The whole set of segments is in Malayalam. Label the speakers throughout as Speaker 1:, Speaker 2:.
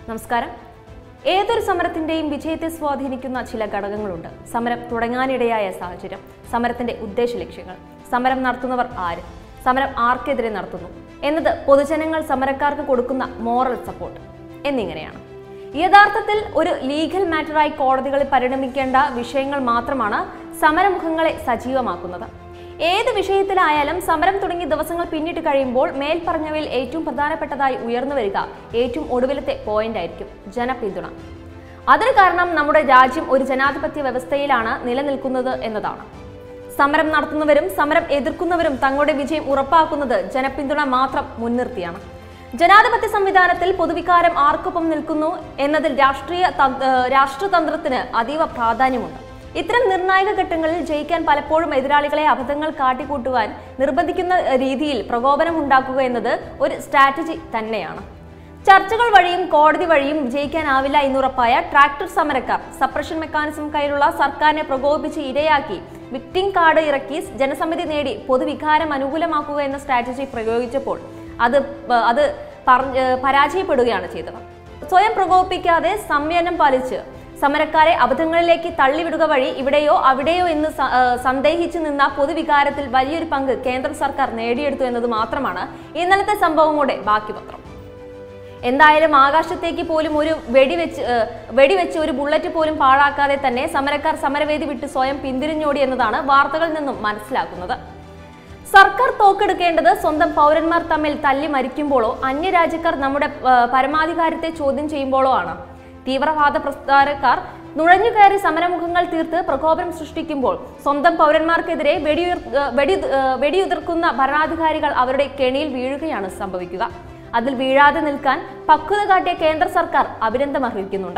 Speaker 1: നമസ്കാരം ഏതൊരു സമരത്തിന്റെയും വിജയത്തെ സ്വാധീനിക്കുന്ന ചില ഘടകങ്ങളുണ്ട് സമരം തുടങ്ങാനിടയായ സാഹചര്യം സമരത്തിന്റെ ഉദ്ദേശ ലക്ഷ്യങ്ങൾ സമരം നടത്തുന്നവർ ആര് സമരം ആർക്കെതിരെ നടത്തുന്നു എന്നത് പൊതുജനങ്ങൾ സമരക്കാർക്ക് കൊടുക്കുന്ന മോറൽ സപ്പോർട്ട് എന്നിങ്ങനെയാണ് യഥാർത്ഥത്തിൽ ഒരു ലീഗൽ മാറ്ററായി കോടതികളിൽ പരിണമിക്കേണ്ട വിഷയങ്ങൾ മാത്രമാണ് സമരമുഖങ്ങളെ സജീവമാക്കുന്നത് ഏത് വിഷയത്തിലായാലും സമരം തുടങ്ങി ദിവസങ്ങൾ പിന്നിട്ട് കഴിയുമ്പോൾ മേൽപ്പറഞ്ഞവയിൽ ഏറ്റവും പ്രധാനപ്പെട്ടതായി ഉയർന്നു വരിക ഏറ്റവും ഒടുവിലത്തെ പോയിന്റ് ആയിരിക്കും ജനപിന്തുണ അതിന് കാരണം നമ്മുടെ രാജ്യം ഒരു ജനാധിപത്യ വ്യവസ്ഥയിലാണ് നിലനിൽക്കുന്നത് എന്നതാണ് സമരം നടത്തുന്നവരും സമരം എതിർക്കുന്നവരും തങ്ങളുടെ വിജയം ഉറപ്പാക്കുന്നത് ജനപിന്തുണ മാത്രം മുൻനിർത്തിയാണ് ജനാധിപത്യ സംവിധാനത്തിൽ പൊതുവികാരം ആർക്കൊപ്പം നിൽക്കുന്നു എന്നതിൽ രാഷ്ട്രീയ തന്ത്ര- ഏഹ് രാഷ്ട്രതന്ത്രത്തിന് അതീവ പ്രാധാന്യമുണ്ട് ഇത്തരം നിർണായക ഘട്ടങ്ങളിൽ ജയിക്കാൻ പലപ്പോഴും എതിരാളികളെ അബദ്ധങ്ങൾ കാട്ടിക്കൂട്ടുവാൻ നിർബന്ധിക്കുന്ന രീതിയിൽ പ്രകോപനം ഉണ്ടാക്കുക എന്നത് ഒരു സ്ട്രാറ്റജി തന്നെയാണ് ചർച്ചകൾ വഴിയും കോടതി വഴിയും വിജയിക്കാനാവില്ല എന്നുറപ്പായ ട്രാക്ടർ സമരക്കാർ സപ്രഷൻ മെക്കാനിസം കയ്യിലുള്ള സർക്കാരിനെ പ്രകോപിപ്പിച്ച് ഇരയാക്കി വിക്ടിം കാർഡ് ഇറക്കി ജനസമിതി നേടി പൊതുവികാരം അനുകൂലമാക്കുക എന്ന സ്ട്രാറ്റജി പ്രയോഗിച്ചപ്പോൾ അത് പ- അത് പറഞ്ഞ് ഏഹ് പരാജയപ്പെടുകയാണ് ചെയ്തത് സ്വയം പ്രകോപിപ്പിക്കാതെ സംയമനം പാലിച്ച് സമരക്കാരെ അബദ്ധങ്ങളിലേക്ക് തള്ളിവിടുക വഴി ഇവിടെയോ അവിടെയോ എന്ന് സ- ഏഹ് സന്ദേഹിച്ചു നിന്ന പൊതുവികാരത്തിൽ വലിയൊരു പങ്ക് കേന്ദ്ര സർക്കാർ നേടിയെടുത്തു എന്നത് മാത്രമാണ് ഇന്നലത്തെ സംഭവങ്ങളുടെ ബാക്കി പത്രം എന്തായാലും ആകാശത്തേക്ക് പോലും ഒരു വെടിവെച്ച് ഏഹ് വെടിവെച്ച് ഒരു ബുള്ളറ്റ് പോലും പാഴാക്കാതെ തന്നെ സമരക്കാർ സമരവേദി വിട്ട് സ്വയം പിന്തിരിഞ്ഞോടി എന്നതാണ് വാർത്തകളിൽ നിന്നും മനസ്സിലാക്കുന്നത് സർക്കാർ തോക്കെടുക്കേണ്ടത് സ്വന്തം പൗരന്മാർ തമ്മിൽ തല്ലി മരിക്കുമ്പോഴോ അന്യരാജ്യക്കാർ നമ്മുടെ ഏഹ് പരമാധികാരത്തെ ചോദ്യം ചെയ്യുമ്പോഴോ ആണ് തീവ്രവാദ പ്രസ്ഥാനക്കാർ നുഴഞ്ഞുകയറി സമരമുഖങ്ങൾ തീർത്ത് പ്രകോപനം സൃഷ്ടിക്കുമ്പോൾ സ്വന്തം പൗരന്മാർക്കെതിരെ വെടിയുയർ ഏഹ് വെടി ഏഹ് വെടിയുതിർക്കുന്ന ഭരണാധികാരികൾ അവരുടെ കെണിയിൽ വീഴുകയാണ് സംഭവിക്കുക അതിൽ വീഴാതെ നിൽക്കാൻ പക്വത കാട്ടിയ കേന്ദ്ര സർക്കാർ അഭിനന്ദനം അർഹിക്കുന്നുണ്ട്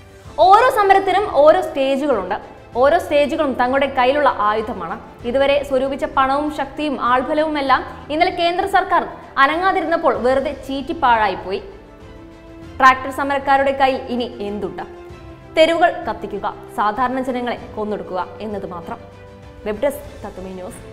Speaker 1: ഓരോ സമരത്തിനും ഓരോ സ്റ്റേജുകളുണ്ട് ഓരോ സ്റ്റേജുകളും തങ്ങളുടെ കയ്യിലുള്ള ആയുധമാണ് ഇതുവരെ സ്വരൂപിച്ച പണവും ശക്തിയും ആൾബലവും എല്ലാം ഇന്നലെ കേന്ദ്ര സർക്കാർ അനങ്ങാതിരുന്നപ്പോൾ വെറുതെ ചീറ്റിപ്പാഴായിപ്പോയി ട്രാക്ടർ സമരക്കാരുടെ കയ്യിൽ ഇനി എന്തുണ്ട് തെരുവുകൾ കത്തിക്കുക സാധാരണ ജനങ്ങളെ കൊന്നൊടുക്കുക എന്നത് മാത്രം വെബ് ഡെസ്ക് തത്വമേ ന്യൂസ്